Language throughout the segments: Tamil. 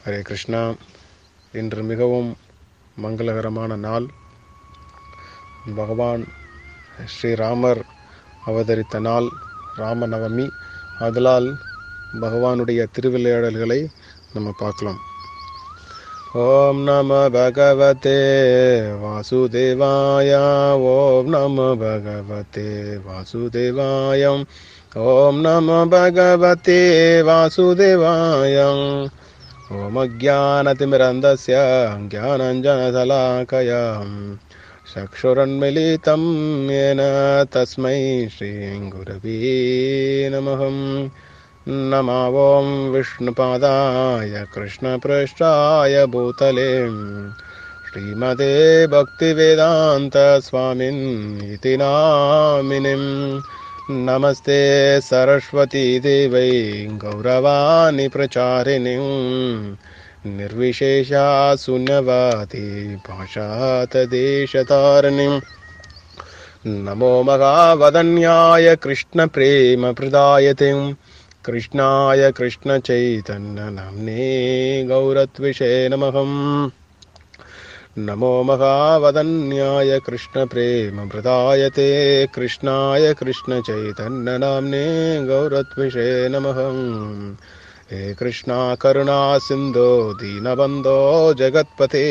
ஹரே கிருஷ்ணா இன்று மிகவும் மங்களகரமான நாள் பகவான் ஸ்ரீராமர் அவதரித்த நாள் ராமநவமி அதனால் பகவானுடைய திருவிளையாடல்களை நம்ம பார்க்கலாம் ஓம் நம பகவதே வாசுதேவாய ஓம் நம பகவதே வாசுதேவாயம் ஓம் நம பகவதே வாசுதேவாயம் ஓம் அஜானதிமிரந்தஸ்ய ज्ञानञ्जनशलाकयाम् चक्षुरन्मिलितं येन तस्मै श्रीगुरवे नमः नमा ॐ विष्णुपादाय कृष्णपृष्ठाय भूतले श्रीमते भक्तिवेदान्तस्वामिन् इति नामिनिम् नमस्ते सरस्वती देवै गौरवाणि प्रचारिणीम् निर्विशेषा शून्यवादी भाषातदेशतारिणीम् नमो महावदन्याय कृष्णप्रेमप्रदायते कृष्णाय कृष्णचैतन्यनाम्ने गौरत्विषे नमः नमो महावदन्याय कृष्णप्रेमप्रदायते कृष्णाय कृष्णचैतन्यनाम्ने गौरत्विषे नमः हे कृष्णा करुणा सिन्धो दीनबन्धो जगत्पते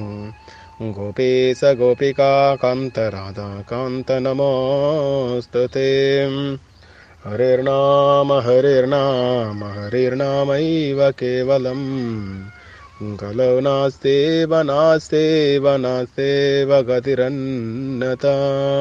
गोपेश गोपिका कान्त राधा कान्त नमोऽस्तु ते हरिर्नाम हरिर्नाम हरिर्नामैव केवलम् कलौ नास्तेव नास्तेव नास्तेव गतिरन्नता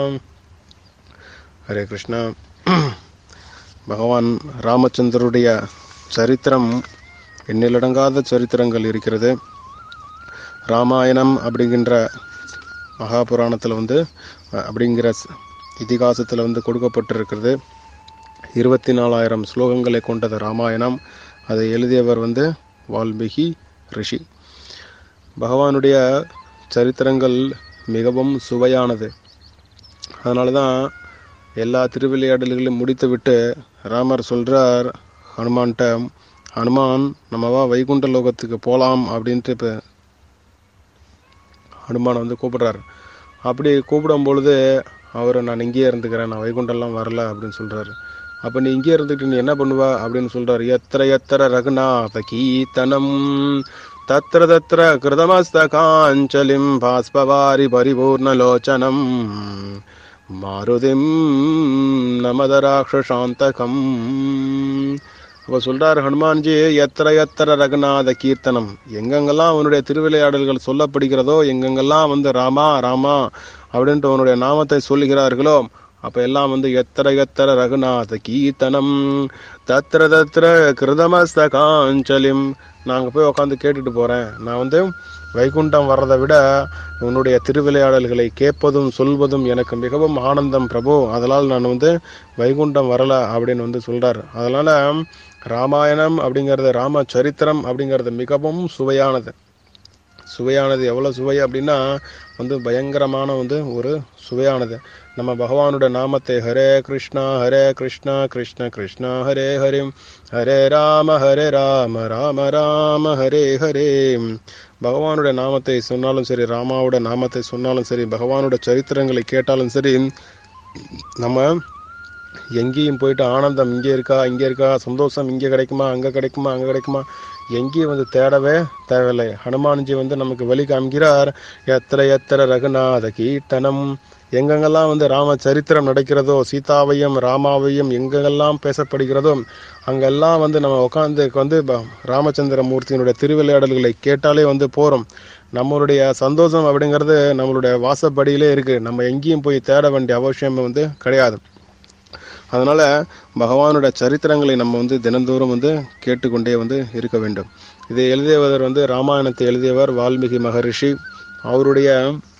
ஹரே கிருஷ்ணா பகவான் ராமச்சந்திரருடைய சரித்திரம் எண்ணிலடங்காத சரித்திரங்கள் இருக்கிறது ராமாயணம் அப்படிங்கின்ற மகாபுராணத்தில் வந்து அப்படிங்கிற இதிகாசத்தில் வந்து கொடுக்கப்பட்டிருக்கிறது இருபத்தி நாலாயிரம் ஸ்லோகங்களை கொண்டது ராமாயணம் அதை எழுதியவர் வந்து வால்மீகி ரிஷி பகவானுடைய சரித்திரங்கள் மிகவும் சுவையானது அதனால தான் எல்லா திருவிளையாடல்களையும் முடித்துவிட்டு ராமர் சொல்கிறார் ஹனுமான்கிட்ட ஹனுமான் நம்மவா வைகுண்ட லோகத்துக்கு போகலாம் அப்படின்ட்டு இப்போ ஹனுமானை வந்து கூப்பிடுறாரு அப்படி கூப்பிடும் பொழுது அவர் நான் இங்கேயே இருந்துக்கிறேன் நான் வைகுண்டம்லாம் வரல அப்படின்னு சொல்கிறாரு அப்போ நீ இங்கே இருந்துக்கிட்டு நீ என்ன பண்ணுவ அப்படின்னு சொல்கிறார் எத்திர எத்திர ரகுநாத கீர்த்தனம் தத்திர தத்திர கிருதமஸ்தகாஞ்சலிம் பாஸ்பவாரி பரிபூர்ணலோச்சனம் மாருதிம் நமதராக்ஷாந்தகம் அப்போ சொல்றார் ஹனுமான்ஜி எத்திர எத்திர ரகுநாத கீர்த்தனம் எங்கெங்கெல்லாம் அவனுடைய திருவிளையாடல்கள் சொல்லப்படுகிறதோ எங்கெங்கெல்லாம் வந்து ராமா ராமா அப்படின்ட்டு அவனுடைய நாமத்தை சொல்லுகிறார்களோ அப்ப எல்லாம் வந்து எத்திர எத்திர ரகுநாத கீர்த்தனம் தத்திர தத்திர கிருதமஸ்தகாஞ்சலிம் நாங்க போய் உட்காந்து கேட்டுட்டு போறேன் நான் வந்து வைகுண்டம் வர்றதை விட உன்னுடைய திருவிளையாடல்களை கேட்பதும் சொல்வதும் எனக்கு மிகவும் ஆனந்தம் பிரபு அதனால் நான் வந்து வைகுண்டம் வரல அப்படின்னு வந்து சொல்றார் அதனால ராமாயணம் அப்படிங்கிறது ராம சரித்திரம் அப்படிங்கிறது மிகவும் சுவையானது சுவையானது எவ்வளோ சுவை அப்படின்னா வந்து பயங்கரமான வந்து ஒரு சுவையானது நம்ம பகவானோட நாமத்தை ஹரே கிருஷ்ணா ஹரே கிருஷ்ணா கிருஷ்ண கிருஷ்ணா ஹரே ஹரி ஹரே ராம ஹரே ராம ராம ராம ஹரே ஹரே பகவானுடைய நாமத்தை சொன்னாலும் சரி ராமாவோட நாமத்தை சொன்னாலும் சரி பகவானோட சரித்திரங்களை கேட்டாலும் சரி நம்ம எங்கேயும் போயிட்டு ஆனந்தம் இங்கே இருக்கா இங்கே இருக்கா சந்தோஷம் இங்கே கிடைக்குமா அங்கே கிடைக்குமா அங்கே கிடைக்குமா எங்கேயும் வந்து தேடவே தேவையில்லை ஹனுமான்ஜி வந்து நமக்கு வழி காமிக்கிறார் எத்திர எத்திர ரகுநாத கீர்த்தனம் எங்கெங்கெல்லாம் வந்து ராம சரித்திரம் நடக்கிறதோ சீதாவையும் ராமாவையும் எங்கெங்கெல்லாம் பேசப்படுகிறதோ அங்கெல்லாம் வந்து நம்ம உட்காந்து வந்து ராமச்சந்திர மூர்த்தியினுடைய திருவிளையாடல்களை கேட்டாலே வந்து போகிறோம் நம்மளுடைய சந்தோஷம் அப்படிங்கிறது நம்மளுடைய வாசப்படியிலே இருக்கு நம்ம எங்கேயும் போய் தேட வேண்டிய அவசியம் வந்து கிடையாது அதனால பகவானோட சரித்திரங்களை நம்ம வந்து தினந்தோறும் வந்து கேட்டுக்கொண்டே வந்து இருக்க வேண்டும் இதை எழுதியவர் வந்து ராமாயணத்தை எழுதியவர் வால்மீகி மகரிஷி அவருடைய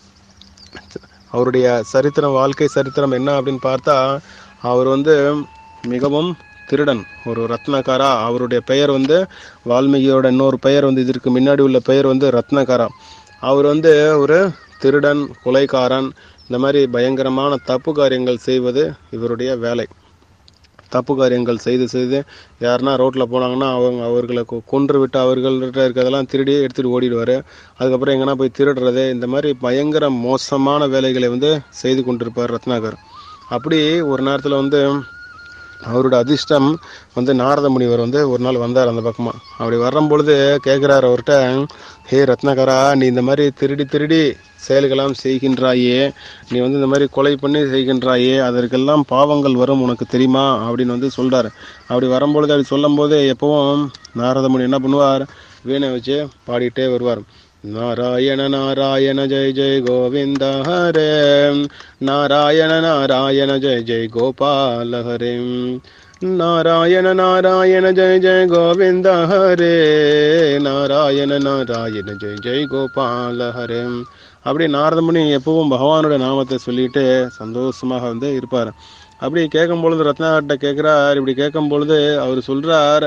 அவருடைய சரித்திரம் வாழ்க்கை சரித்திரம் என்ன அப்படின்னு பார்த்தா அவர் வந்து மிகவும் திருடன் ஒரு ரத்னகாரா அவருடைய பெயர் வந்து வால்மீகியோட இன்னொரு பெயர் வந்து இதற்கு முன்னாடி உள்ள பெயர் வந்து ரத்னகாரா அவர் வந்து ஒரு திருடன் கொலைக்காரன் இந்த மாதிரி பயங்கரமான தப்பு காரியங்கள் செய்வது இவருடைய வேலை தப்பு காரியங்கள் செய்து செய்து யாருன்னா ரோட்டில் போனாங்கன்னா அவங்க அவர்களை கொ- கொன்று விட்டு அவர்கள்ட்ட இருக்கிறதெல்லாம் திருடி எடுத்துகிட்டு ஓடிடுவார் அதுக்கப்புறம் எங்கன்னா போய் திருடுறது இந்த மாதிரி பயங்கர மோசமான வேலைகளை வந்து செய்து கொண்டிருப்பார் ரத்னாகர் அப்படி ஒரு நேரத்தில் வந்து அவரோட அதிர்ஷ்டம் வந்து நாரத முனிவர் வந்து ஒரு நாள் வந்தார் அந்த பக்கமா அப்படி வரும்பொழுது கேட்குறாரு அவர்கிட்ட ஹே ரத்னகரா நீ இந்த மாதிரி திருடி திருடி செயல்களாம் செய்கின்றாயே நீ வந்து இந்த மாதிரி கொலை பண்ணி செய்கின்றாயே அதற்கெல்லாம் பாவங்கள் வரும் உனக்கு தெரியுமா அப்படின்னு வந்து சொல்றாரு அப்படி வரும்பொழுது அப்படி சொல்லும்போது எப்பவும் நாரத முனி என்ன பண்ணுவார் வீணை வச்சு பாடிட்டே வருவார் நாராயண நாராயண ஜெய் ஜெய் கோவிந்த ஹரே நாராயண நாராயண ஜெய் ஜெய் கோபால ஹரே நாராயண நாராயண ஜெய் ஜெய் கோவிந்த ஹரே நாராயண நாராயண ஜெய் ஜெய் கோபால ஹரே அப்படி நாரதமுனி எப்பவும் பகவானோட நாமத்தை சொல்லிட்டு சந்தோஷமாக வந்து இருப்பார் அப்படி கேட்கும் பொழுது ரத்னாகிட்ட கேட்குறார் இப்படி கேட்கும் பொழுது அவர் சொல்றார்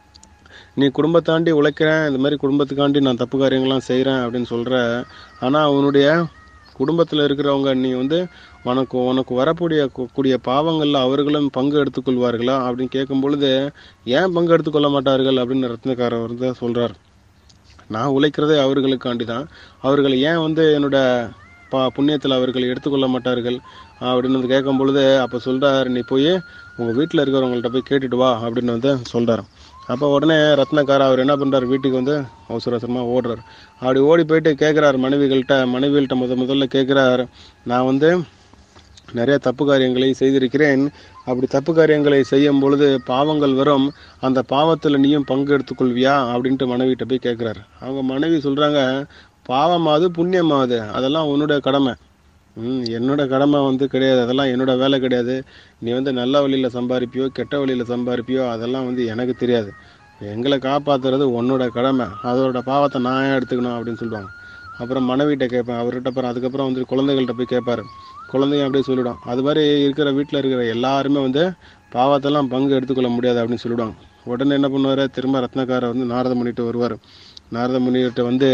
நீ குடும்பத்தாண்டி உழைக்கிறேன் இந்த மாதிரி குடும்பத்துக்காண்டி நான் தப்பு காரியங்கள்லாம் செய்கிறேன் அப்படின்னு சொல்கிற ஆனால் உன்னுடைய குடும்பத்தில் இருக்கிறவங்க நீ வந்து உனக்கு உனக்கு வரக்கூடிய கு- கூடிய பாவங்களில் அவர்களும் பங்கு எடுத்துக்கொள்வார்களா அப்படின்னு கேட்கும் பொழுது ஏன் பங்கு எடுத்துக்கொள்ள மாட்டார்கள் அப்படின்னு ரத்னக்காரர் வந்து சொல்கிறார் நான் உழைக்கிறதே அவர்களுக்காண்டி தான் அவர்கள் ஏன் வந்து என்னோட பா புண்ணியத்தில் அவர்கள் எடுத்துக்கொள்ள மாட்டார்கள் அப்படின்னு வந்து கேட்கும் பொழுது அப்போ சொல்கிறார் நீ போய் உங்கள் வீட்டில் இருக்கிறவங்கள்ட்ட போய் கேட்டுட்டு வா அப்படின்னு வந்து சொல்கிறார் அப்போ உடனே ரத்னக்கார அவர் என்ன பண்ணுறார் வீட்டுக்கு வந்து அவசர அவசரமாக ஓடுறார் அப்படி ஓடி போயிட்டு கேட்குறாரு மனைவிகள்கிட்ட மனைவிகள்கிட்ட முத முதல்ல கேட்குறார் நான் வந்து நிறைய தப்பு காரியங்களை செய்திருக்கிறேன் அப்படி தப்பு காரியங்களை செய்யும் பொழுது பாவங்கள் வரும் அந்த பாவத்தில் நீயும் பங்கு எடுத்துக்கொள்வியா அப்படின்ட்டு மனைவிட்ட போய் கேட்குறாரு அவங்க மனைவி சொல்கிறாங்க பாவமாவது புண்ணியமாவது அதெல்லாம் உன்னுடைய கடமை ம் என்னோட கடமை வந்து கிடையாது அதெல்லாம் என்னோட வேலை கிடையாது நீ வந்து நல்ல வழியில் சம்பாதிப்பியோ கெட்ட வழியில் சம்பாதிப்பியோ அதெல்லாம் வந்து எனக்கு தெரியாது எங்களை காப்பாற்றுறது உன்னோட கடமை அதோட பாவத்தை நான் ஏன் எடுத்துக்கணும் அப்படின்னு சொல்லுவாங்க அப்புறம் மனைவிட்ட கேட்பேன் அவர்கிட்ட அப்புறம் அதுக்கப்புறம் வந்து குழந்தைகள்கிட்ட போய் கேட்பாரு குழந்தைங்க அப்படியே சொல்லிவிடும் அது மாதிரி இருக்கிற வீட்டில் இருக்கிற எல்லாருமே வந்து பாவத்தெல்லாம் பங்கு எடுத்துக்கொள்ள முடியாது அப்படின்னு சொல்லிவிடுவாங்க உடனே என்ன பண்ணுவார் திரும்ப ரத்னக்காரர் வந்து நாரத முனிட்டு வருவார் நாரத முனிகிட்ட வந்து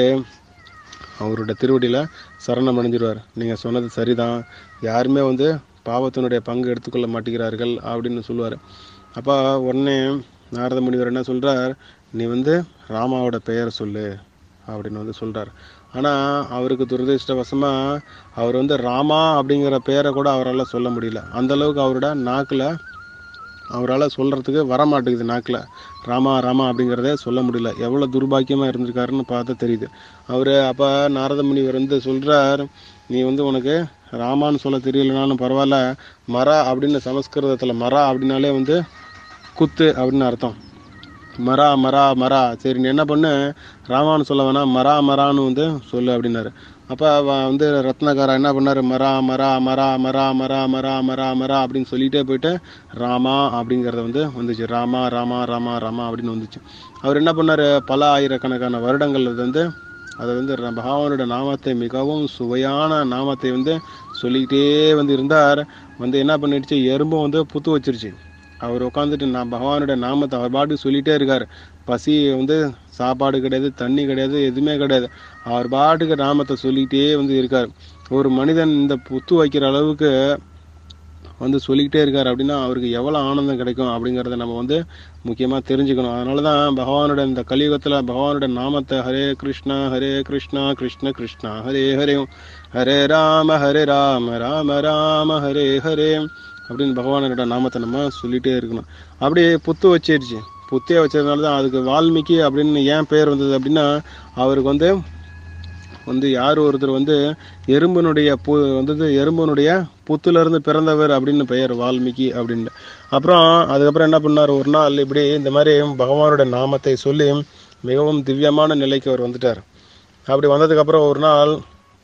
அவரோட திருவடியில் சரணம் அடைஞ்சிருவார் நீங்கள் சொன்னது சரிதான் யாருமே வந்து பாவத்தினுடைய பங்கு எடுத்துக்கொள்ள மாட்டேங்கிறார்கள் அப்படின்னு சொல்லுவார் அப்போ உடனே நாரத முனிவர் என்ன சொல்கிறார் நீ வந்து ராமாவோட பெயர் சொல்லு அப்படின்னு வந்து சொல்கிறார் ஆனால் அவருக்கு துரதிருஷ்டவசமாக அவர் வந்து ராமா அப்படிங்கிற பெயரை கூட அவரால் சொல்ல முடியல அந்த அளவுக்கு அவரோட நாக்கில் அவரால் சொல்கிறதுக்கு வர மாட்டேங்குது நாக்கில் ராமா ராமா அப்படிங்கிறதே சொல்ல முடியல எவ்வளோ துர்பாக்கியமாக இருந்திருக்காருன்னு பார்த்தா தெரியுது அவர் அப்போ நாரத முனிவர் வந்து சொல்கிறார் நீ வந்து உனக்கு ராமான்னு சொல்ல தெரியலனாலும் பரவாயில்ல மரா அப்படின்னு சமஸ்கிருதத்தில் மரா அப்படின்னாலே வந்து குத்து அப்படின்னு அர்த்தம் மரா மரா மரா சரி நீ என்ன பண்ணு ராமான்னு சொல்ல வேணாம் மரா மரான்னு வந்து சொல்லு அப்படின்னாரு அப்போ வந்து ரத்னகாரா என்ன பண்ணாரு மரா மரா மரா மரா மரா மரா மரா மரா அப்படின்னு சொல்லிட்டே போயிட்டு ராமா அப்படிங்கிறத வந்து வந்துச்சு ராமா ராமா ராமா ராமா அப்படின்னு வந்துச்சு அவர் என்ன பண்ணாரு பல ஆயிரக்கணக்கான வருடங்கள் அது வந்து அதை வந்து ர- பகவானோட நாமத்தை மிகவும் சுவையான நாமத்தை வந்து சொல்லிக்கிட்டே வந்து இருந்தார் வந்து என்ன பண்ணிடுச்சு எறும்பும் வந்து புத்து வச்சிருச்சு அவர் உட்காந்துட்டு நான் பகவானோட நாமத்தை அவர் பாட்டுக்கு சொல்லிட்டே இருக்கார் பசி வந்து சாப்பாடு கிடையாது தண்ணி கிடையாது எதுவுமே கிடையாது அவர் பாட்டுக்கு நாமத்தை சொல்லிக்கிட்டே வந்து இருக்கார் ஒரு மனிதன் இந்த புத்து வைக்கிற அளவுக்கு வந்து சொல்லிக்கிட்டே இருக்கார் அப்படின்னா அவருக்கு எவ்வளோ ஆனந்தம் கிடைக்கும் அப்படிங்கிறத நம்ம வந்து முக்கியமாக தெரிஞ்சுக்கணும் அதனால தான் பகவானோட இந்த கலியுகத்தில் பகவானோட நாமத்தை ஹரே கிருஷ்ணா ஹரே கிருஷ்ணா கிருஷ்ண கிருஷ்ணா ஹரே ஹரே ஹரே ராம ஹரே ராம ராம ராம ஹரே ஹரே அப்படின்னு பகவானோட நாமத்தை நம்ம சொல்லிட்டே இருக்கணும் அப்படியே புத்து வச்சிருச்சு புத்தியை வச்சதுனால தான் அதுக்கு வால்மீகி அப்படின்னு ஏன் பேர் வந்தது அப்படின்னா அவருக்கு வந்து வந்து யார் ஒருத்தர் வந்து எறும்பனுடைய பு வந்தது எறும்பனுடைய புத்துல இருந்து பிறந்தவர் அப்படின்னு பெயர் வால்மீகி அப்படின்னு அப்புறம் அதுக்கப்புறம் என்ன பண்ணார் ஒரு நாள் இப்படி இந்த மாதிரி பகவானோட நாமத்தை சொல்லி மிகவும் திவ்யமான நிலைக்கு அவர் வந்துட்டார் அப்படி வந்ததுக்கப்புறம் ஒரு நாள்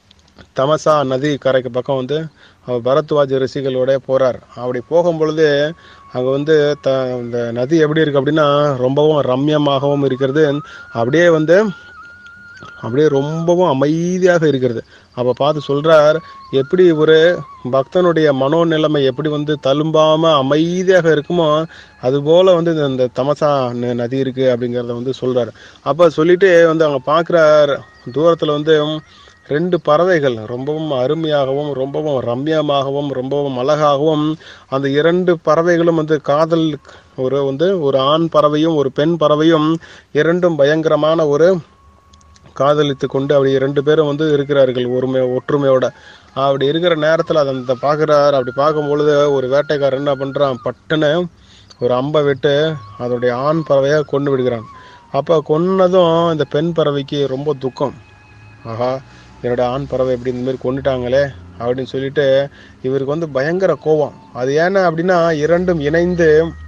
தமசா நதி கரைக்கு பக்கம் வந்து அவர் பரத்வாஜ் ரிஷிகளோட போறார் அப்படி போகும் பொழுது அங்கே வந்து த இந்த நதி எப்படி இருக்கு அப்படின்னா ரொம்பவும் ரம்யமாகவும் இருக்கிறது அப்படியே வந்து அப்படியே ரொம்பவும் அமைதியாக இருக்கிறது அப்போ பார்த்து சொல்றார் எப்படி ஒரு பக்தனுடைய மனோநிலைமை எப்படி வந்து தழும்பாம அமைதியாக இருக்குமோ அதுபோல வந்து இந்த- இந்த தமசா ந- நதி இருக்கு அப்படிங்கிறத வந்து சொல்றாரு அப்போ சொல்லிட்டு வந்து அவங்க பார்க்குறார் தூரத்தில் வந்து ரெண்டு பறவைகள் ரொம்பவும் அருமையாகவும் ரொம்பவும் ரம்யமாகவும் ரொம்பவும் அழகாகவும் அந்த இரண்டு பறவைகளும் வந்து காதல் ஒரு வந்து ஒரு ஆண் பறவையும் ஒரு பெண் பறவையும் இரண்டும் பயங்கரமான ஒரு காதலித்து கொண்டு அப்படி ரெண்டு பேரும் வந்து இருக்கிறார்கள் ஒருமை ஒற்றுமையோட அப்படி இருக்கிற நேரத்தில் அதை அந்த பார்க்குறாரு அப்படி பார்க்கும் பொழுது ஒரு வேட்டைக்காரன் என்ன பண்ணுறான் பட்டுன்னு ஒரு அம்பை விட்டு அதோடைய ஆண் பறவையை கொண்டு விடுகிறான் அப்போ கொன்னதும் இந்த பெண் பறவைக்கு ரொம்ப துக்கம் ஆஹா என்னோட ஆண் பறவை இப்படி இந்த மாதிரி கொண்டுட்டாங்களே அப்படின்னு சொல்லிட்டு இவருக்கு வந்து பயங்கர கோபம் அது ஏன்னா அப்படின்னா இரண்டும் இணைந்து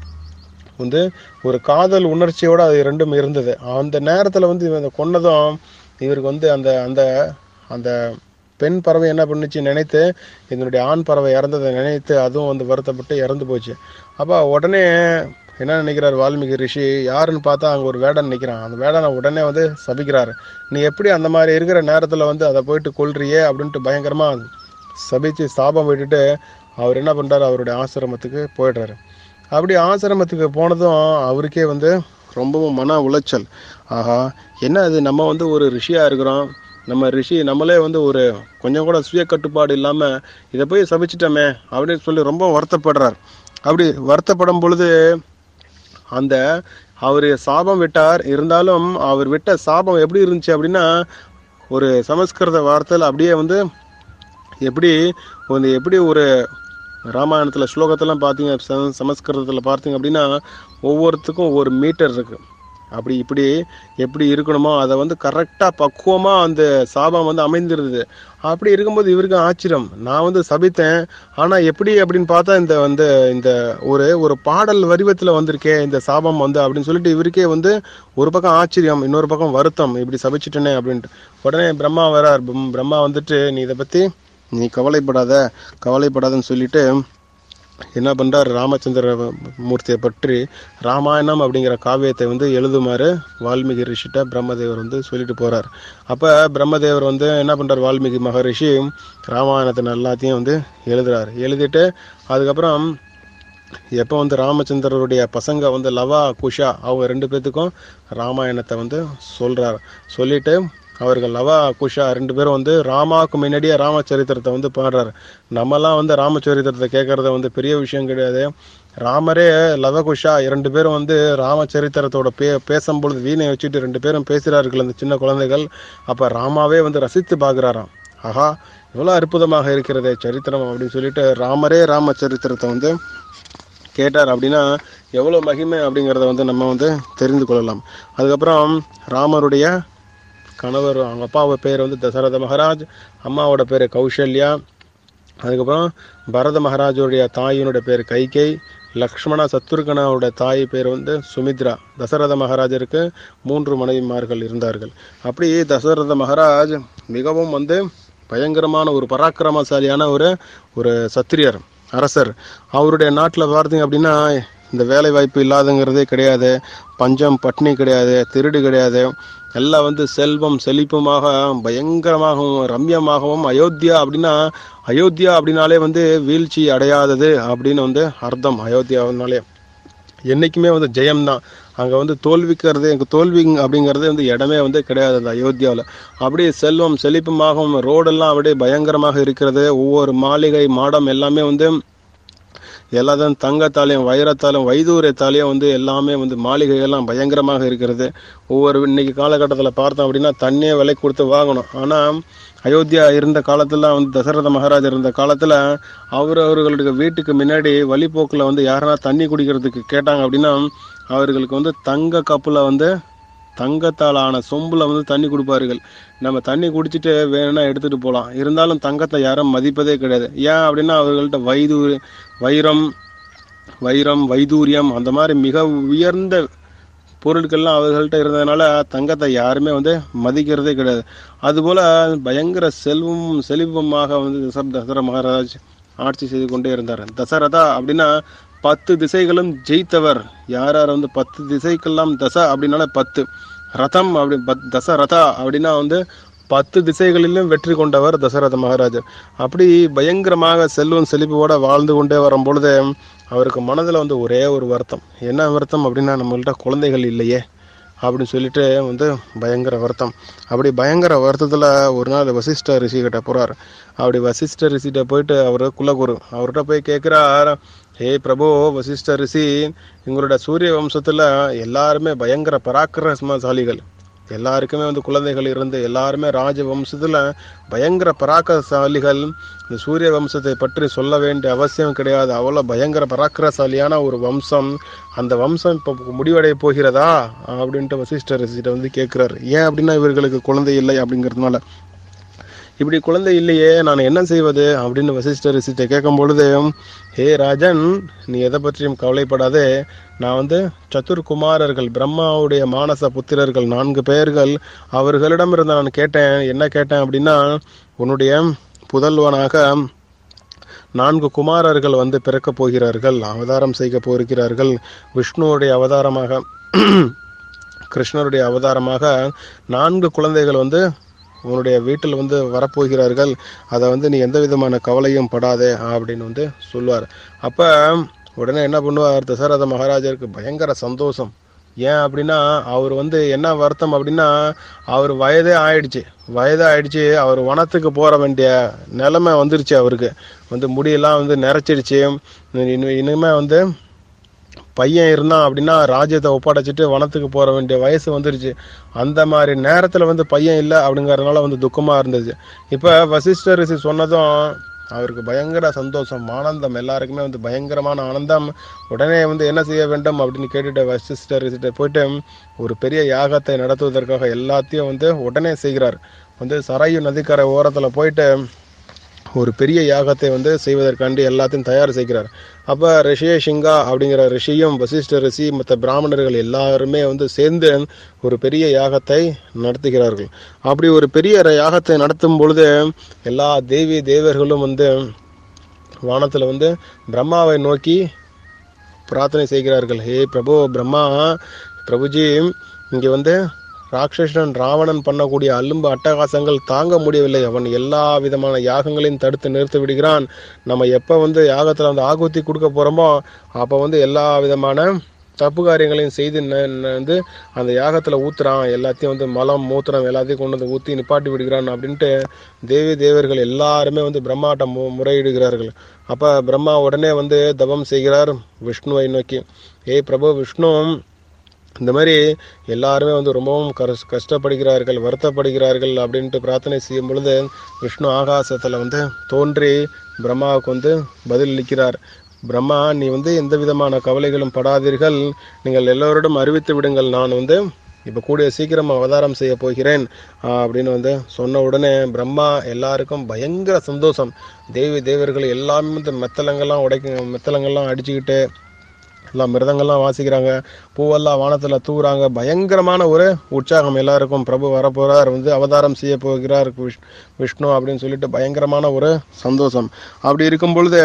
வந்து ஒரு காதல் உணர்ச்சியோட அது ரெண்டும் இருந்தது அந்த நேரத்தில் வந்து இவன் இதை கொன்னதும் இவருக்கு வந்து அந்த அந்த அந்த பெண் பறவை என்ன பண்ணுச்சு நினைத்து இதனுடைய ஆண் பறவை இறந்ததை நினைத்து அதுவும் வந்து வருத்தப்பட்டு இறந்து போச்சு அப்போ உடனே என்ன நினைக்கிறார் வால்மீகி ரிஷி யாருன்னு பார்த்தா அங்கே ஒரு வேடன் நிற்கிறான் அந்த வேடனை உடனே வந்து சபிக்கிறாரு நீ எப்படி அந்த மாதிரி இருக்கிற நேரத்தில் வந்து அதை போயிட்டு கொல்றியே அப்படின்ட்டு பயங்கரமாக சபிச்சு சாபம் விட்டுட்டு அவர் என்ன பண்ணுறாரு அவருடைய ஆசிரமத்துக்கு போயிடுறாரு அப்படி ஆசிரமத்துக்கு போனதும் அவருக்கே வந்து ரொம்பவும் மன உளைச்சல் ஆஹா என்ன அது நம்ம வந்து ஒரு ரிஷியாக இருக்கிறோம் நம்ம ரிஷி நம்மளே வந்து ஒரு கொஞ்சம் கூட சுய கட்டுப்பாடு இல்லாமல் இதை போய் சபிச்சிட்டோமே அப்படின்னு சொல்லி ரொம்ப வருத்தப்படுறார் அப்படி வருத்தப்படும் பொழுது அந்த அவர் சாபம் விட்டார் இருந்தாலும் அவர் விட்ட சாபம் எப்படி இருந்துச்சு அப்படின்னா ஒரு சமஸ்கிருத வார்த்தையில் அப்படியே வந்து எப்படி வந்து எப்படி ஒரு ராமாயணத்தில் ஸ்லோகத்தெல்லாம் பார்த்தீங்க ச- சமஸ்கிருதத்தில் பார்த்தீங்க அப்படின்னா ஒவ்வொருத்துக்கும் ஒவ்வொரு மீட்டர் இருக்கு அப்படி இப்படி எப்படி இருக்கணுமோ அதை வந்து கரெக்டாக பக்குவமாக அந்த சாபம் வந்து அமைந்திருந்தது அப்படி இருக்கும்போது இவருக்கு ஆச்சரியம் நான் வந்து சபித்தேன் ஆனால் எப்படி அப்படின்னு பார்த்தா இந்த வந்து இந்த ஒரு ஒரு பாடல் வடிவத்தில் வந்திருக்கே இந்த சாபம் வந்து அப்படின்னு சொல்லிட்டு இவருக்கே வந்து ஒரு பக்கம் ஆச்சரியம் இன்னொரு பக்கம் வருத்தம் இப்படி சபிச்சிட்டேனே அப்படின்ட்டு உடனே பிரம்மா வரார் பிரம்- பிரம்மா வந்துட்டு நீ இதை பற்றி நீ கவலைப்படாத கவலைப்படாதன்னு சொல்லிட்டு என்ன பண்றார் ராமச்சந்திர மூர்த்தியை பற்றி ராமாயணம் அப்படிங்கிற காவியத்தை வந்து எழுதுமாறு வால்மீகி ரிஷிட்ட பிரம்மதேவர் வந்து சொல்லிட்டு போறார் அப்ப பிரம்மதேவர் வந்து என்ன பண்றார் வால்மீகி மகரிஷி ராமாயணத்தை எல்லாத்தையும் வந்து எழுதுறாரு எழுதிட்டு அதுக்கப்புறம் எப்போ வந்து ராமச்சந்திரருடைய பசங்க வந்து லவா குஷா அவங்க ரெண்டு பேர்த்துக்கும் ராமாயணத்தை வந்து சொல்றார் சொல்லிட்டு அவர்கள் லவா குஷா ரெண்டு பேரும் வந்து ராமாவுக்கு முன்னாடியே ராமச்சரித்திரத்தை வந்து பாடுறாரு நம்மலாம் வந்து ராமச்சரித்திரத்தை கேட்கறது வந்து பெரிய விஷயம் கிடையாது ராமரே லவகுஷா இரண்டு பேரும் வந்து ராமச்சரித்திரத்தோட பே பேசும்பொழுது வீணை வச்சுட்டு ரெண்டு பேரும் பேசுகிறார்கள் அந்த சின்ன குழந்தைகள் அப்போ ராமாவே வந்து ரசித்து பார்க்குறாராம் ஆஹா இவ்வளோ அற்புதமாக இருக்கிறதே சரித்திரம் அப்படின்னு சொல்லிட்டு ராமரே ராமச்சரித்திரத்தை வந்து கேட்டார் அப்படின்னா எவ்வளோ மகிமை அப்படிங்கிறத வந்து நம்ம வந்து தெரிந்து கொள்ளலாம் அதுக்கப்புறம் ராமருடைய கணவர் அவங்க அப்பாவோட பேர் வந்து தசரத மகாராஜ் அம்மாவோட பேர் கௌசல்யா அதுக்கப்புறம் பரத மகாராஜோடைய தாயினுடைய பேர் கைகை லக்ஷ்மண சத்ருகனாவோட தாய் பேர் வந்து சுமித்ரா தசரத மகாராஜருக்கு மூன்று மனைவிமார்கள் இருந்தார்கள் அப்படி தசரத மகாராஜ் மிகவும் வந்து பயங்கரமான ஒரு பராக்கிரமசாலியான ஒரு ஒரு சத்திரியர் அரசர் அவருடைய நாட்டில் பார்த்தீங்க அப்படின்னா இந்த வேலை வாய்ப்பு இல்லாதங்கிறதே கிடையாது பஞ்சம் பட்னி கிடையாது திருடு கிடையாது எல்லாம் வந்து செல்வம் செழிப்புமாக பயங்கரமாகவும் ரம்யமாகவும் அயோத்தியா அப்படின்னா அயோத்தியா அப்படின்னாலே வந்து வீழ்ச்சி அடையாதது அப்படின்னு வந்து அர்த்தம் அயோத்தியாவினாலே என்னைக்குமே வந்து ஜெயம்தான் அங்கே வந்து தோல்விக்கிறது எனக்கு தோல்வி அப்படிங்கிறது வந்து இடமே வந்து கிடையாது அந்த அயோத்தியாவில் அப்படியே செல்வம் செழிப்புமாகவும் ரோடெல்லாம் அப்படியே பயங்கரமாக இருக்கிறது ஒவ்வொரு மாளிகை மாடம் எல்லாமே வந்து எல்லாத்தையும் தங்கத்தாலையும் வைரத்தாலையும் வைதூரியத்தாலையும் வந்து எல்லாமே வந்து மாளிகைகள்லாம் பயங்கரமாக இருக்கிறது ஒவ்வொரு இன்னைக்கு காலகட்டத்தில் பார்த்தோம் அப்படின்னா தண்ணியே விலை கொடுத்து வாங்கணும் ஆனால் அயோத்தியா இருந்த காலத்துல வந்து தசரத மகாராஜா இருந்த காலத்தில் அவர் அவர்களுடைய வீட்டுக்கு முன்னாடி வழிபோக்கில் வந்து யாருன்னா தண்ணி குடிக்கிறதுக்கு கேட்டாங்க அப்படின்னா அவர்களுக்கு வந்து தங்க கப்பில் வந்து தங்கத்தால் ஆன சொம்புல வந்து தண்ணி கொடுப்பார்கள் நம்ம தண்ணி குடிச்சிட்டு வேணும்னா எடுத்துட்டு போகலாம் இருந்தாலும் தங்கத்தை யாரும் மதிப்பதே கிடையாது ஏன் அப்படின்னா அவர்கள்ட்ட வைது வைரம் வைரம் வைதூரியம் அந்த மாதிரி மிக உயர்ந்த பொருட்கள்லாம் அவர்கள்ட்ட இருந்ததுனால தங்கத்தை யாருமே வந்து மதிக்கிறதே கிடையாது அதுபோல பயங்கர செல்வம் செழிவமாக வந்து தசர தசர மகாராஜ் ஆட்சி செய்து கொண்டே இருந்தார் தசரதா அப்படின்னா பத்து திசைகளும் ஜெயித்தவர் யார் யார் வந்து பத்து திசைக்கெல்லாம் தச அப்படின்னால பத்து ரதம் அப்படி பத் தசரதா அப்படின்னா வந்து பத்து திசைகளிலும் வெற்றி கொண்டவர் தசரத மகாராஜர் அப்படி பயங்கரமாக செல்வம் செழிப்போட வாழ்ந்து கொண்டே வரும் பொழுது அவருக்கு மனதில் வந்து ஒரே ஒரு வருத்தம் என்ன வருத்தம் அப்படின்னா நம்மள்ட்ட குழந்தைகள் இல்லையே அப்படின்னு சொல்லிட்டு வந்து பயங்கர வருத்தம் அப்படி பயங்கர வருத்தத்தில் ஒரு நாள் வசிஷ்ட ரிஷி கிட்ட போகிறார் அப்படி வசிஷ்ட ரிஷிகிட்ட போயிட்டு அவர் குலகுரு அவர்கிட்ட போய் கேட்குறார் ஹே பிரபு வசிஷ்ட ரிஷி எங்களோட சூரிய வம்சத்தில் எல்லாருமே பயங்கர பராக்கிரமசாலிகள் எல்லாருக்குமே வந்து குழந்தைகள் இருந்து எல்லாருமே ராஜ வம்சத்தில் பயங்கர பராக்கிரசாலிகள் இந்த சூரிய வம்சத்தை பற்றி சொல்ல வேண்டிய அவசியம் கிடையாது அவ்வளோ பயங்கர பராக்கிரசாலியான ஒரு வம்சம் அந்த வம்சம் இப்போ முடிவடைய போகிறதா அப்படின்ட்டு வசிஷ்டர் ரிஷிகிட்ட வந்து கேட்குறாரு ஏன் அப்படின்னா இவர்களுக்கு குழந்தை இல்லை அப்படிங்கிறதுனால இப்படி குழந்தை இல்லையே நான் என்ன செய்வது அப்படின்னு வசிஷ்டர் ரிஷிட்ட கேட்கும் பொழுது ஹே ராஜன் நீ எதை பற்றியும் கவலைப்படாதே நான் வந்து சத்துர்குமாரர்கள் பிரம்மாவுடைய மானச புத்திரர்கள் நான்கு பெயர்கள் அவர்களிடமிருந்து நான் கேட்டேன் என்ன கேட்டேன் அப்படின்னா உன்னுடைய புதல்வனாக நான்கு குமாரர்கள் வந்து பிறக்கப் போகிறார்கள் அவதாரம் செய்ய போகிறார்கள் விஷ்ணுவுடைய அவதாரமாக கிருஷ்ணருடைய அவதாரமாக நான்கு குழந்தைகள் வந்து உன்னுடைய வீட்டில் வந்து வரப்போகிறார்கள் அதை வந்து நீ எந்த விதமான கவலையும் படாதே அப்படின்னு வந்து சொல்லுவார் அப்போ உடனே என்ன பண்ணுவார் தசரத மகாராஜருக்கு பயங்கர சந்தோஷம் ஏன் அப்படின்னா அவர் வந்து என்ன வருத்தம் அப்படின்னா அவர் வயதே ஆயிடுச்சு வயதே ஆயிடுச்சு அவர் வனத்துக்கு போற வேண்டிய நிலைமை வந்துருச்சு அவருக்கு வந்து முடியெல்லாம் வந்து நிறைச்சிடுச்சு இனி- இனிமே வந்து பையன் இருந்தான் அப்படின்னா ராஜ்யத்தை ஒப்படைச்சிட்டு வனத்துக்கு போற வேண்டிய வயசு வந்துருச்சு அந்த மாதிரி நேரத்துல வந்து பையன் இல்லை அப்படிங்கறதுனால வந்து துக்கமா இருந்துச்சு இப்ப வசிஷ்டர் ரிஷி சொன்னதும் அவருக்கு பயங்கர சந்தோஷம் ஆனந்தம் எல்லாருக்குமே வந்து பயங்கரமான ஆனந்தம் உடனே வந்து என்ன செய்ய வேண்டும் அப்படின்னு கேட்டுட்டு வசிஷ்டர் ரிஷிட்ட போயிட்டு ஒரு பெரிய யாகத்தை நடத்துவதற்காக எல்லாத்தையும் வந்து உடனே செய்கிறார் வந்து சரையு நதிக்கரை ஓரத்துல போயிட்டு ஒரு பெரிய யாகத்தை வந்து செய்வதற்காண்டி எல்லாத்தையும் தயார் செய்கிறார் அப்ப ரிஷிய சிங்கா அப்படிங்கிற ரிஷியும் வசிஷ்ட ரிஷி மற்ற பிராமணர்கள் எல்லாருமே வந்து சேர்ந்து ஒரு பெரிய யாகத்தை நடத்துகிறார்கள் அப்படி ஒரு பெரிய யாகத்தை நடத்தும் பொழுது எல்லா தேவி தேவர்களும் வந்து வானத்துல வந்து பிரம்மாவை நோக்கி பிரார்த்தனை செய்கிறார்கள் ஹே பிரபு பிரம்மா பிரபுஜி இங்க வந்து ராட்சசன் ராவணன் பண்ணக்கூடிய அலும்பு அட்டகாசங்கள் தாங்க முடியவில்லை அவன் எல்லா விதமான யாகங்களையும் தடுத்து நிறுத்தி விடுகிறான் நம்ம எப்ப வந்து யாகத்துல வந்து ஆகுத்தி கொடுக்க போறோமோ அப்ப வந்து எல்லா விதமான தப்பு காரியங்களையும் செய்து ந- ந- வந்து அந்த யாகத்துல ஊத்துறான் எல்லாத்தையும் வந்து மலம் மூத்திரம் எல்லாத்தையும் கொண்டு வந்து ஊத்தி நிப்பாட்டி விடுகிறான் அப்படின்ட்டு தேவி தேவர்கள் எல்லாருமே வந்து பிரம்மாட்ட மு முறையிடுகிறார்கள் அப்ப பிரம்மா உடனே வந்து தவம் செய்கிறார் விஷ்ணுவை நோக்கி ஏய் பிரபு விஷ்ணு இந்த மாதிரி எல்லாருமே வந்து ரொம்பவும் கர- கஷ்டப்படுகிறார்கள் வருத்தப்படுகிறார்கள் அப்படின்ட்டு பிரார்த்தனை செய்யும் பொழுது விஷ்ணு ஆகாசத்துல வந்து தோன்றி பிரம்மாவுக்கு வந்து பதில் அளிக்கிறார் பிரம்மா நீ வந்து எந்த விதமான கவலைகளும் படாதீர்கள் நீங்கள் எல்லோரிடம் அறிவித்து விடுங்கள் நான் வந்து இப்போ கூடிய சீக்கிரம் அவதாரம் செய்ய போகிறேன் ஆஹ் அப்படின்னு வந்து சொன்ன உடனே பிரம்மா எல்லாருக்கும் பயங்கர சந்தோஷம் தேவி தேவர்கள் எல்லாமே வந்து மெத்தலங்கள்லாம் உடைக்க மெத்தலங்கள்லாம் அடிச்சுக்கிட்டு எல்லாம் மிருதங்கள்லாம் வாசிக்கிறாங்க பூவெல்லாம் வானத்துல தூவுறாங்க பயங்கரமான ஒரு உற்சாகம் எல்லாருக்கும் பிரபு வரப்போறார் வந்து அவதாரம் செய்ய போகிறார் விஷ்- விஷ்ணு அப்படின்னு சொல்லிட்டு பயங்கரமான ஒரு சந்தோஷம் அப்படி இருக்கும் பொழுது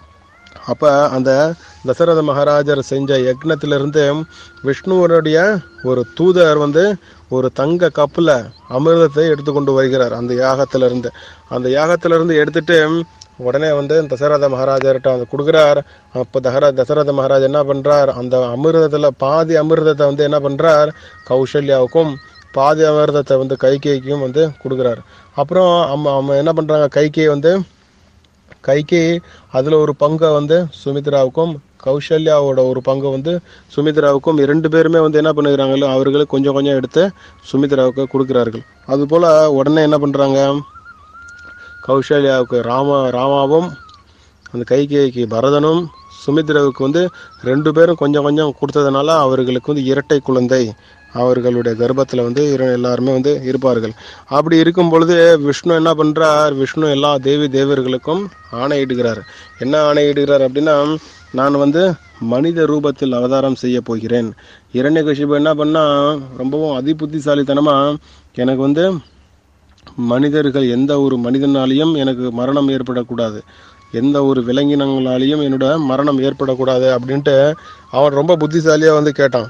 அப்ப அந்த தசரத மகாராஜர் செஞ்ச யக்னத்திலிருந்து விஷ்ணுவனுடைய ஒரு தூதர் வந்து ஒரு தங்க கப்புல அமிர்தத்தை எடுத்துக்கொண்டு வருகிறார் அந்த யாகத்திலிருந்து அந்த யாகத்திலிருந்து எடுத்துட்டு உடனே வந்து தசரத மகாராஜர்கிட்ட வந்து கொடுக்குறார் அப்போ தசர தசரத மகாராஜ் என்ன பண்றார் அந்த அமிர்தத்துல பாதி அமிர்தத்தை வந்து என்ன பண்றார் கௌசல்யாவுக்கும் பாதி அமிர்தத்தை வந்து கைகேய்க்கும் வந்து கொடுக்குறார் அப்புறம் அம்மா அம்மா என்ன பண்றாங்க கைகே வந்து கைகே அதுல ஒரு பங்கை வந்து சுமித்ராவுக்கும் கௌசல்யாவோட ஒரு பங்கு வந்து சுமித்ராவுக்கும் இரண்டு பேருமே வந்து என்ன பண்ணுகிறாங்களோ அவர்களுக்கு கொஞ்சம் கொஞ்சம் எடுத்து சுமித்ராவுக்கு கொடுக்கிறார்கள் அதுபோல உடனே என்ன பண்றாங்க கௌசல்யாவுக்கு ராம ராமாவும் அந்த கைகேயிக்கு பரதனும் சுமித்ராவுக்கு வந்து ரெண்டு பேரும் கொஞ்சம் கொஞ்சம் கொடுத்ததுனால அவர்களுக்கு வந்து இரட்டை குழந்தை அவர்களுடைய கர்ப்பத்துல வந்து இரு- எல்லாருமே வந்து இருப்பார்கள் அப்படி இருக்கும் பொழுது விஷ்ணு என்ன பண்றார் விஷ்ணு எல்லா தேவி தேவர்களுக்கும் ஆணையிடுகிறார் என்ன ஆணையிடுகிறார் அப்படின்னா நான் வந்து மனித ரூபத்தில் அவதாரம் செய்ய போகிறேன் இரண்யகசிபு என்ன பண்ணா ரொம்பவும் அதிபுத்திசாலித்தனமா எனக்கு வந்து மனிதர்கள் எந்த ஒரு மனிதனாலையும் எனக்கு மரணம் ஏற்படக்கூடாது எந்த ஒரு விலங்கினங்களாலையும் என்னோட மரணம் ஏற்படக்கூடாது அப்படின்ட்டு அவன் ரொம்ப புத்திசாலியா வந்து கேட்டான்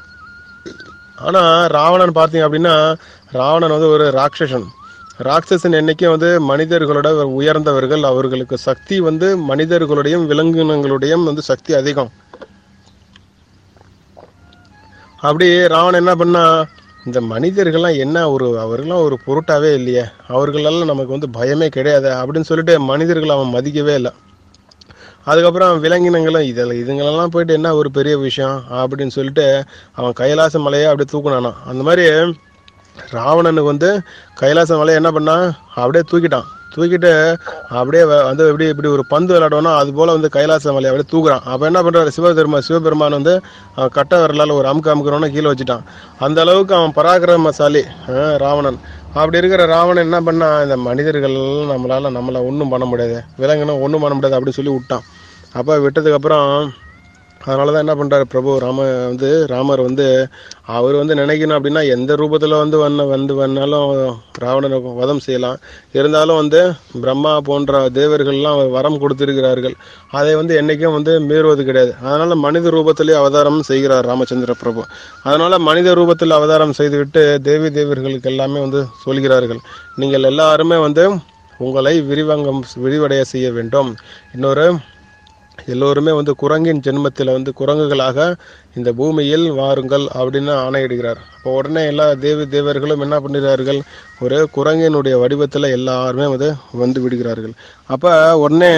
ஆனா ராவணன் பார்த்தீங்க அப்படின்னா ராவணன் வந்து ஒரு ராட்சசன் ராட்சசன் என்னைக்கும் வந்து மனிதர்களோட உயர்ந்தவர்கள் அவர்களுக்கு சக்தி வந்து மனிதர்களுடையும் விலங்கினங்களுடையும் வந்து சக்தி அதிகம் அப்படி ராவணன் என்ன பண்ணா இந்த மனிதர்கள்லாம் என்ன ஒரு அவர்கள்லாம் ஒரு பொருட்டாவே இல்லையே அவர்களெல்லாம் நமக்கு வந்து பயமே கிடையாது அப்படின்னு சொல்லிட்டு மனிதர்கள் அவன் மதிக்கவே இல்லை அதுக்கப்புறம் விலங்கினங்களும் இதில் இதுங்களெல்லாம் போயிட்டு என்ன ஒரு பெரிய விஷயம் அப்படின்னு சொல்லிட்டு அவன் கைலாச மலையை அப்படியே தூக்குனானா அந்த மாதிரி ராவணனுக்கு வந்து கைலாச மலையை என்ன பண்ணான் அப்படியே தூக்கிட்டான் தூக்கிட்டு அப்படியே வ- வந்து எப்படி இப்படி ஒரு பந்து விளையாடுவோம்னா அது போல வந்து கைலாச மலையை அப்படியே தூக்குறான் அப்போ என்ன பண்றாரு சிவபெருமா சிவபெருமான் வந்து அவன் கட்ட விரலால் ஒரு அமுக்கு அமுக்கிறோன்னு கீழே வச்சுட்டான் அந்த அளவுக்கு அவன் பராக்கிரமசாலி அஹ், ராவணன் அப்படி இருக்கிற ராவணன் என்ன பண்ணா இந்த மனிதர்கள் நம்மளால நம்மளை ஒன்றும் பண்ண முடியாது விலங்குனா ஒன்றும் பண்ண முடியாது அப்படி சொல்லி விட்டான் அப்போ விட்டதுக்கு அப்புறம் அதனால தான் என்ன பண்றாரு பிரபு ராம வந்து ராமர் வந்து அவர் வந்து நினைக்கணும் அப்படின்னா எந்த ரூபத்துல வந்து வந்த வந்து வந்தாலும் ராவணனை வதம் செய்யலாம் இருந்தாலும் வந்து பிரம்மா போன்ற தேவர்கள்லாம் அவர் வரம் கொடுத்திருக்கிறார்கள் அதை வந்து என்னைக்கும் வந்து மீறுவது கிடையாது அதனால மனித ரூபத்திலே அவதாரம் செய்கிறார் ராமச்சந்திர பிரபு அதனால மனித ரூபத்தில் அவதாரம் செய்துவிட்டு தேவி தேவர்களுக்கு எல்லாமே வந்து சொல்கிறார்கள் நீங்கள் எல்லாருமே வந்து உங்களை விரிவங்கம் விரிவடைய செய்ய வேண்டும் இன்னொரு எல்லோருமே வந்து குரங்கின் ஜென்மத்தில் வந்து குரங்குகளாக இந்த பூமியில் வாருங்கள் அப்படின்னு ஆணையிடுகிறார் அப்போ உடனே எல்லா தேவி தேவர்களும் என்ன பண்ணுகிறார்கள் ஒரு குரங்கினுடைய வடிவத்தில் எல்லாருமே வந்து வந்து விடுகிறார்கள் அப்போ உடனே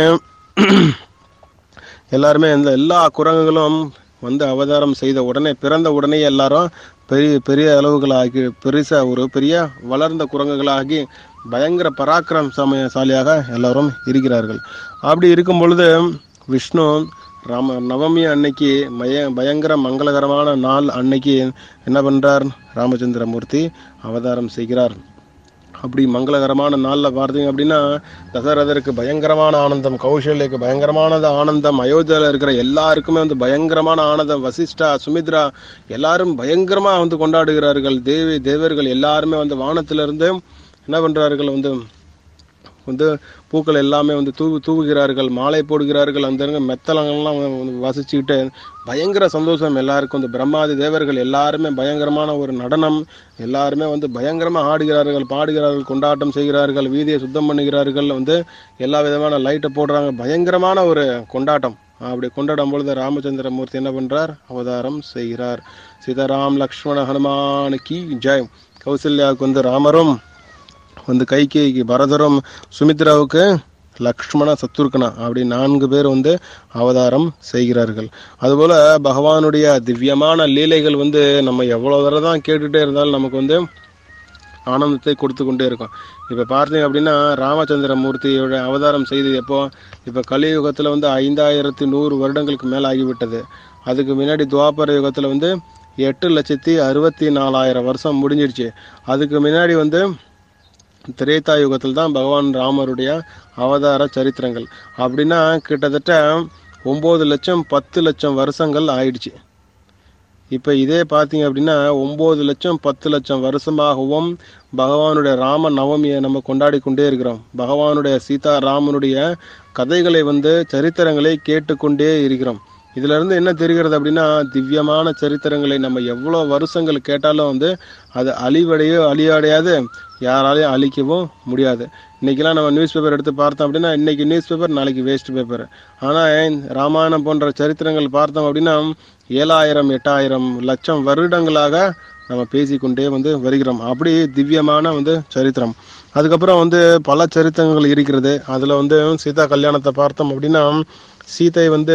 எல்லாருமே இந்த எல்லா குரங்குகளும் வந்து அவதாரம் செய்த உடனே பிறந்த உடனே எல்லாரும் பெரிய பெரிய அளவுகளாகி பெருசா ஒரு பெரிய வளர்ந்த குரங்குகளாகி பயங்கர பராக்கிரம் சமயசாலியாக எல்லாரும் இருக்கிறார்கள் அப்படி இருக்கும் பொழுது விஷ்ணு ராம நவமி அன்னைக்கு மய பயங்கர மங்களகரமான நாள் அன்னைக்கு என்ன பண்றார் ராமச்சந்திரமூர்த்தி அவதாரம் செய்கிறார் அப்படி மங்களகரமான நாளில் பார்த்தீங்க அப்படின்னா தசரதருக்கு பயங்கரமான ஆனந்தம் கௌசல்யக்கு பயங்கரமான ஆனந்தம் அயோத்தியாவில் இருக்கிற எல்லாருக்குமே வந்து பயங்கரமான ஆனந்தம் வசிஷ்டா சுமித்ரா எல்லாரும் பயங்கரமா வந்து கொண்டாடுகிறார்கள் தேவி தேவர்கள் எல்லாருமே வந்து வானத்திலிருந்து என்ன பண்றார்கள் வந்து வந்து பூக்கள் எல்லாமே வந்து தூவு தூவுகிறார்கள் மாலை போடுகிறார்கள் அந்த இருக்க மெத்தலங்கள்லாம் வந்து வாசிச்சுக்கிட்டு பயங்கர சந்தோஷம் எல்லாருக்கும் இந்த பிரம்மாதி தேவர்கள் எல்லாருமே பயங்கரமான ஒரு நடனம் எல்லாருமே வந்து பயங்கரமா ஆடுகிறார்கள் பாடுகிறார்கள் கொண்டாட்டம் செய்கிறார்கள் வீதியை சுத்தம் பண்ணுகிறார்கள் வந்து எல்லா விதமான லைட்டை போடுறாங்க பயங்கரமான ஒரு கொண்டாட்டம் அப்படி கொண்டாடும் பொழுது ராமச்சந்திரமூர்த்தி என்ன பண்றார் அவதாரம் செய்கிறார் சீதாராம் லக்ஷ்மண ஹனுமானுக்கு ஜெய் கௌசல்யாவுக்கு வந்து ராமரும் வந்து கைகேயிக்கு பரதரும் சுமித்ராவுக்கு லக்ஷ்மண சத்துருக்கனா அப்படி நான்கு பேர் வந்து அவதாரம் செய்கிறார்கள் அதுபோல பகவானுடைய திவ்யமான லீலைகள் வந்து நம்ம எவ்வளவு தடவை தான் கேட்டுட்டே இருந்தாலும் நமக்கு வந்து ஆனந்தத்தை கொடுத்து கொண்டே இருக்கும் இப்ப பார்த்தீங்க அப்படின்னா ராமச்சந்திர மூர்த்தியோட அவதாரம் செய்து எப்போ இப்ப கலியுகத்துல வந்து ஐந்தாயிரத்தி நூறு வருடங்களுக்கு மேல ஆகிவிட்டது அதுக்கு முன்னாடி துவாபர யுகத்துல வந்து எட்டு லட்சத்தி அறுபத்தி நாலாயிரம் வருஷம் முடிஞ்சிடுச்சு அதுக்கு முன்னாடி வந்து திரேதா யுகத்தில் தான் பகவான் ராமருடைய அவதார சரித்திரங்கள் அப்படின்னா கிட்டத்தட்ட ஒன்பது லட்சம் பத்து லட்சம் வருஷங்கள் ஆயிடுச்சு இப்போ இதே பார்த்தீங்க அப்படின்னா ஒம்பது லட்சம் பத்து லட்சம் வருஷமாகவும் பகவானுடைய ராம நவமியை நம்ம கொண்டாடி கொண்டே இருக்கிறோம் பகவானுடைய சீதா ராமனுடைய கதைகளை வந்து சரித்திரங்களை கேட்டுக்கொண்டே இருக்கிறோம் இதுல இருந்து என்ன தெரிகிறது அப்படின்னா திவ்யமான சரித்திரங்களை நம்ம எவ்வளோ வருஷங்கள் கேட்டாலும் வந்து அது அழிவடையோ அழிவடையாது யாராலையும் அழிக்கவும் முடியாது இன்னைக்கெல்லாம் நம்ம நியூஸ் பேப்பர் எடுத்து பார்த்தோம் அப்படின்னா இன்னைக்கு நியூஸ் பேப்பர் நாளைக்கு வேஸ்ட் பேப்பர் ஆனால் ராமாயணம் போன்ற சரித்திரங்கள் பார்த்தோம் அப்படின்னா ஏழாயிரம் எட்டாயிரம் லட்சம் வருடங்களாக நம்ம பேசிக்கொண்டே வந்து வருகிறோம் அப்படி திவ்யமான வந்து சரித்திரம் அதுக்கப்புறம் வந்து பல சரித்திரங்கள் இருக்கிறது அதில் வந்து சீதா கல்யாணத்தை பார்த்தோம் அப்படின்னா சீதை வந்து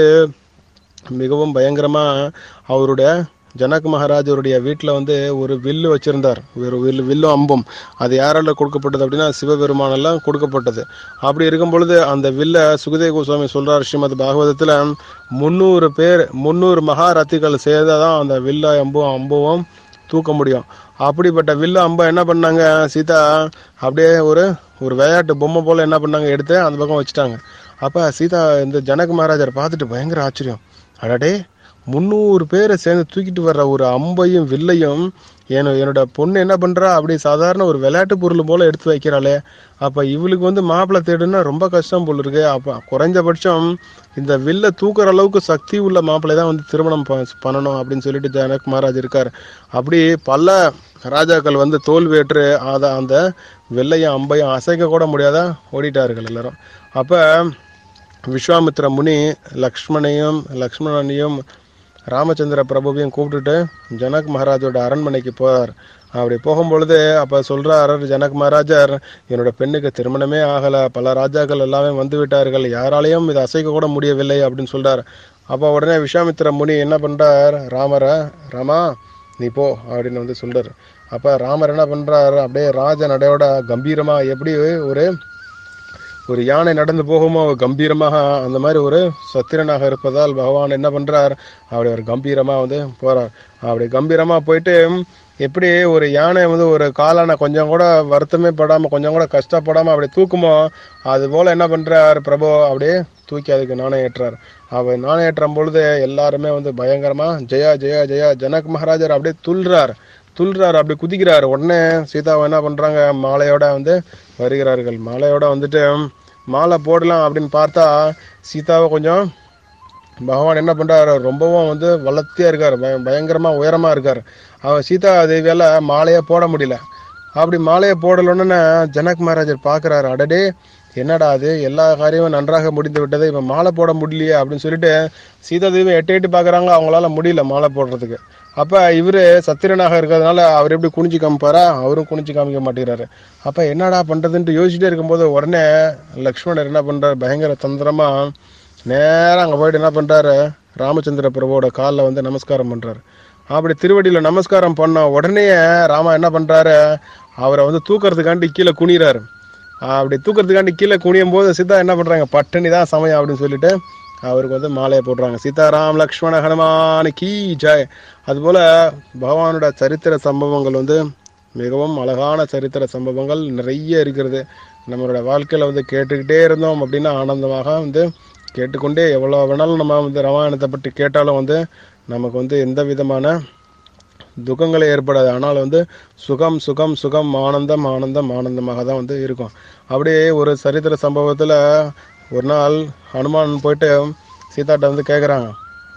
மிகவும் பயங்கரமா அவருடைய ஜனக் மகாராஜருடைய வீட்டில் வந்து ஒரு வில்லு வச்சிருந்தார் ஒரு வில்லு வில்லும் அம்பும் அது யாரால கொடுக்கப்பட்டது அப்படின்னா சிவபெருமானெல்லாம் கொடுக்கப்பட்டது அப்படி இருக்கும் பொழுது அந்த வில்ல சுகதேவ கோஸ்வாமி சொல்றார் ஸ்ரீமத் பாகவதத்துல முந்நூறு பேர் முந்நூறு மகாரத்திகள் சேர்ந்தாதான் அந்த வில்ல அம்பும் அம்பும் தூக்க முடியும் அப்படிப்பட்ட வில்லு அம்பை என்ன பண்ணாங்க சீதா அப்படியே ஒரு ஒரு விளையாட்டு பொம்மை போல என்ன பண்ணாங்க எடுத்து அந்த பக்கம் வச்சுட்டாங்க அப்ப சீதா இந்த ஜனக் மகாராஜர் பார்த்துட்டு பயங்கர ஆச்சரியம் அடடே முந்நூறு பேரை சேர்ந்து தூக்கிட்டு வர்ற ஒரு அம்பையும் வில்லையும் என் என்னோட பொண்ணு என்ன பண்றா அப்படி சாதாரண ஒரு விளையாட்டு பொருள் போல எடுத்து வைக்கிறாளே அப்ப இவளுக்கு வந்து மாப்பிள்ளை தேடுன்னா ரொம்ப கஷ்டம் போல இருக்கு அப்ப குறைஞ்சபட்சம் இந்த வில்ல தூக்குற அளவுக்கு சக்தி உள்ள மாப்பிள்ளை தான் வந்து திருமணம் ப- பண்ணணும் அப்படின்னு சொல்லிட்டு ஜனக் மகாராஜ் இருக்கார் அப்படி பல ராஜாக்கள் வந்து தோல்வியேற்று அத அந்த வெள்ளையும் அம்பையும் அசைக்க கூட முடியாத ஓடிட்டார்கள் எல்லாரும் அப்ப விஸ்வாமித்ர முனி லக்ஷ்மணையும் லக்ஷ்மணனையும் ராமச்சந்திர பிரபுவையும் கூப்பிட்டுட்டு ஜனக் மகாராஜோட அரண்மனைக்கு போறார் அப்படி போகும்பொழுது அப்ப சொல்றார் ஜனக் மகாராஜர் என்னோட பெண்ணுக்கு திருமணமே ஆகல பல ராஜாக்கள் எல்லாமே வந்து விட்டார்கள் யாராலையும் இதை அசைக்க கூட முடியவில்லை அப்படின்னு சொல்றார் அப்ப உடனே விஸ்வாமித்திர முனி என்ன பண்றார் ராமர ராமா நீ போ அப்படின்னு வந்து சொல்றாரு அப்ப ராமர் என்ன பண்றாரு அப்படியே ராஜ நடையோட கம்பீரமா எப்படி ஒரு ஒரு யானை நடந்து போகுமோ கம்பீரமாக அந்த மாதிரி ஒரு சத்திரனாக இருப்பதால் பகவான் என்ன பண்றார் அப்படி ஒரு கம்பீரமா வந்து போறார் அப்படி கம்பீரமா போயிட்டு எப்படி ஒரு யானை வந்து ஒரு காலான கொஞ்சம் கூட வருத்தமே படாம கொஞ்சம் கூட கஷ்டப்படாம அப்படி தூக்குமோ அது போல என்ன பண்றார் பிரபு அப்படியே தூக்கி அதுக்கு நாணயம் ஏற்றார் அவர் நாணயம் ஏற்றும் பொழுது எல்லாருமே வந்து பயங்கரமா ஜெயா ஜெயா ஜெயா ஜனக் மகாராஜர் அப்படியே துள்றார் துள்றார் அப்படி குதிக்கிறார் உடனே சீதாவை என்ன பண்றாங்க மாலையோட வந்து வருகிறார்கள் மாலையோட வந்துட்டு மாலை போடலாம் அப்படின்னு பார்த்தா சீதாவை கொஞ்சம் பகவான் என்ன பண்றாரு ரொம்பவும் வந்து வளர்த்தியா இருக்காரு பய- பயங்கரமா உயரமா இருக்காரு அவர் சீதா தேவியால மாலையே போட முடியல அப்படி மாலையை போடலன்னு ஜனக் மகாராஜர் பார்க்கறாரு அடடே என்னடா அது எல்லா காரியமும் நன்றாக முடிந்து விட்டது இப்ப மாலை போட முடியலையே அப்படின்னு சொல்லிட்டு சீதா தேவி எட்டு எட்டு பார்க்கறாங்க அவங்களால முடியல மாலை போடுறதுக்கு அப்ப இவரு சத்திரனாக இருக்கிறதுனால அவர் எப்படி குனிஞ்சு காமிப்பாரா அவரும் குனிஞ்சு காமிக்க மாட்டேங்கிறாரு அப்ப என்னடா பண்றதுன்ட்டு யோசிச்சுட்டே இருக்கும்போது உடனே லக்ஷ்மணர் என்ன பண்றாரு பயங்கர தந்திரமா நேரா அங்க போயிட்டு என்ன பண்றாரு ராமச்சந்திர பிரபுவோட காலில் வந்து நமஸ்காரம் பண்றாரு அப்படி திருவடியில நமஸ்காரம் பண்ண உடனே ராமா என்ன பண்றாரு அவரை வந்து தூக்கறதுக்காண்டி கீழே குனிறாரு அப்படி தூக்கறதுக்காண்டி கீழே குனியும் போது சீதா என்ன பண்றாங்க பட்டணி தான் சமயம் அப்படின்னு சொல்லிட்டு அவருக்கு வந்து மாலையை போடுறாங்க சீதாராம் லக்ஷ்மண ஹனுமான் கீ ஜெய் அதுபோல பகவானோட சரித்திர சம்பவங்கள் வந்து மிகவும் அழகான சரித்திர சம்பவங்கள் நிறைய இருக்கிறது நம்மளோட வாழ்க்கையில வந்து கேட்டுக்கிட்டே இருந்தோம் அப்படின்னா ஆனந்தமாக வந்து கேட்டுக்கொண்டே எவ்வளோ வேணாலும் நம்ம வந்து ராமாயணத்தை பற்றி கேட்டாலும் வந்து நமக்கு வந்து எந்த விதமான துக்கங்களே ஏற்படாது ஆனால் வந்து சுகம் சுகம் சுகம் ஆனந்தம் ஆனந்தம் ஆனந்தமாக தான் வந்து இருக்கும் அப்படியே ஒரு சரித்திர சம்பவத்தில் ஒரு நாள் ஹனுமான் போயிட்டு சீதாட்ட வந்து கேட்குறாங்க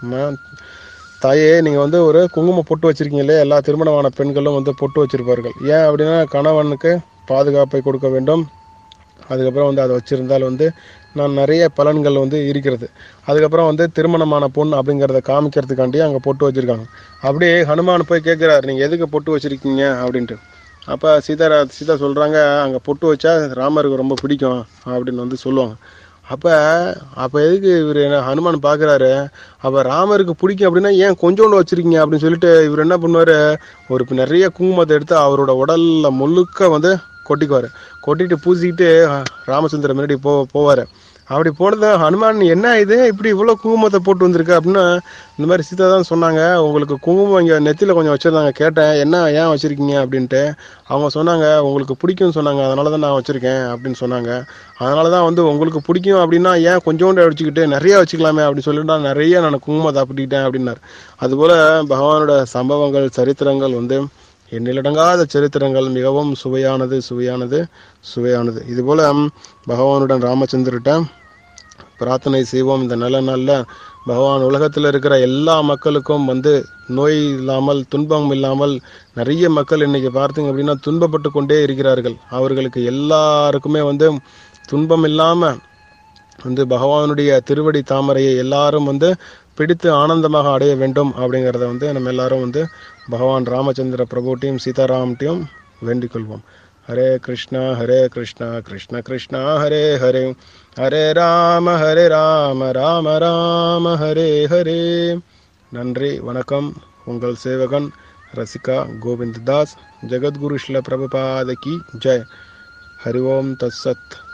தாயே நீங்கள் வந்து ஒரு குங்குமம் பொட்டு வச்சிருக்கீங்களே எல்லா திருமணமான பெண்களும் வந்து பொட்டு வச்சிருப்பார்கள் ஏன் அப்படின்னா கணவனுக்கு பாதுகாப்பை கொடுக்க வேண்டும் அதுக்கப்புறம் வந்து அதை வச்சிருந்தால் வந்து நான் நிறைய பலன்கள் வந்து இருக்கிறது அதுக்கப்புறம் வந்து திருமணமான பொண்ணு அப்படிங்கிறத காமிக்கிறதுக்காண்டி அங்கே பொட்டு வச்சிருக்காங்க அப்படியே ஹனுமான் போய் கேட்குறாரு நீங்கள் எதுக்கு பொட்டு வச்சிருக்கீங்க அப்படின்ட்டு அப்போ சீதா சீதா சொல்கிறாங்க அங்கே பொட்டு வச்சா ராமருக்கு ரொம்ப பிடிக்கும் அப்படின்னு வந்து சொல்லுவாங்க அப்போ அப்போ எதுக்கு இவர் என்ன ஹனுமான் பார்க்குறாரு அப்போ ராமருக்கு பிடிக்கும் அப்படின்னா ஏன் கொஞ்சோண்டு வச்சிருக்கீங்க அப்படின்னு சொல்லிட்டு இவர் என்ன பண்ணுவார் ஒரு நிறைய குங்குமத்தை எடுத்து அவரோட உடல்ல முழுக்க வந்து கொட்டிக்குவார் கொட்டிட்டு பூசிக்கிட்டு ராமச்சந்திரன் முன்னாடி போ போவார் அப்படி போனது ஹனுமான் என்ன இது இப்படி இவ்வளோ குங்குமத்தை போட்டு வந்திருக்கு அப்படின்னா இந்த மாதிரி சீதா தான் சொன்னாங்க உங்களுக்கு குங்குமம் இங்கே நெத்தியில் கொஞ்சம் வச்சுருந்தாங்க கேட்டேன் என்ன ஏன் வச்சுருக்கீங்க அப்படின்ட்டு அவங்க சொன்னாங்க உங்களுக்கு பிடிக்கும்னு சொன்னாங்க அதனால தான் நான் வச்சுருக்கேன் அப்படின்னு சொன்னாங்க அதனால தான் வந்து உங்களுக்கு பிடிக்கும் அப்படின்னா ஏன் கொஞ்சோண்டு வச்சுக்கிட்டு நிறைய வச்சுக்கலாமே அப்படின்னு சொல்லிட்டு நான் நிறைய நான் குங்குமத்தை அப்படிக்கிட்டேன் அப்படின்னாரு அதுபோல் பகவானோட சம்பவங்கள் சரித்திரங்கள் வந்து எண்ணிலடங்காத சரித்திரங்கள் மிகவும் சுவையானது சுவையானது சுவையானது இதுபோல பகவானுடன் ராமச்சந்திரட்ட பிரார்த்தனை செய்வோம் இந்த நல்ல நாளில் பகவான் உலகத்தில் இருக்கிற எல்லா மக்களுக்கும் வந்து நோய் இல்லாமல் துன்பம் இல்லாமல் நிறைய மக்கள் இன்னைக்கு பார்த்தீங்க அப்படின்னா துன்பப்பட்டு கொண்டே இருக்கிறார்கள் அவர்களுக்கு எல்லாருக்குமே வந்து துன்பம் இல்லாமல் வந்து பகவானுடைய திருவடி தாமரையை எல்லாரும் வந்து பிடித்து ஆனந்தமாக அடைய வேண்டும் அப்படிங்கிறத வந்து நம்ம எல்லாரும் வந்து பகவான் ராமச்சந்திர பிரபுட்டையும் சீதாராம்ட்டையும் வேண்டிக் கொள்வோம் ஹரே கிருஷ்ணா ஹரே கிருஷ்ணா கிருஷ்ண கிருஷ்ணா ஹரே ஹரே ஹரே ராம ஹரே ராம ராம ராம ஹரே ஹரே நன்றி வணக்கம் உங்கள் சேவகன் ரசிகா கோவிந்த் தாஸ் ஜெகத்குரு ஸ்ல பிரபுபாத கி ஜெய் ஹரி ஓம் தத் சத்